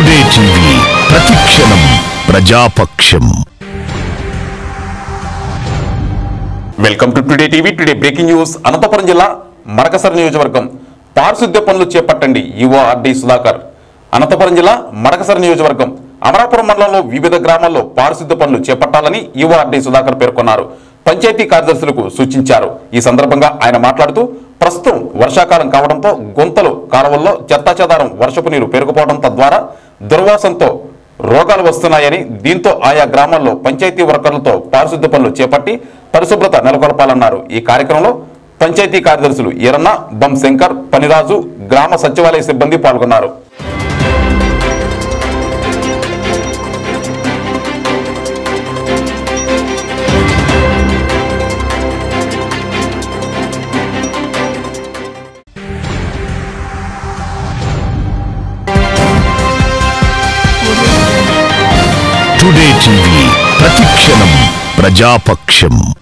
today TV ప్రతిక్షణం ప్రజాపక్షం welcome to today TV today breaking news Anantapuram జిల్లా మడకసర నియోజకవర్గం పారిశుద్ధ్య పనులు చేపట్టండి యువ ఆర్డి సుధాకర్ అనంతపురం జిల్లా మడకసర నియోజకవర్గం అమరాపురం మండలంలో వివిధ గ్రామాల్లో పారిశుద్ధ్య పనులు చేపట్టాలని యువ ఆర్డి సుధాకర్ పేర్కొన్నారు పంచాయతీ కార్యదర్శులకు సూచించారు ఈ సందర్భంగా ఆయన మాట్లాడుతూ ప్రస్తుతం వర్షాకాలం కావడంతో గుంతలు కాలువల్లో చెత్తాచెదారం వర్షపు నీరు పెరుగుపోవడం తద్వారా దుర్వాసంతో రోగాలు వస్తున్నాయని దీంతో ఆయా గ్రామాల్లో పంచాయతీ వర్కర్లతో పారిశుద్ధ్య పనులు చేపట్టి పరిశుభ్రత నెలకొల్పాలన్నారు ఈ కార్యక్రమంలో పంచాయతీ కార్యదర్శులు ఈరన్న బం శంకర్ పనిరాజు గ్రామ సచివాలయ సిబ్బంది పాల్గొన్నారు టుడే టీవీ ప్రతిక్షణం ప్రజాపక్షం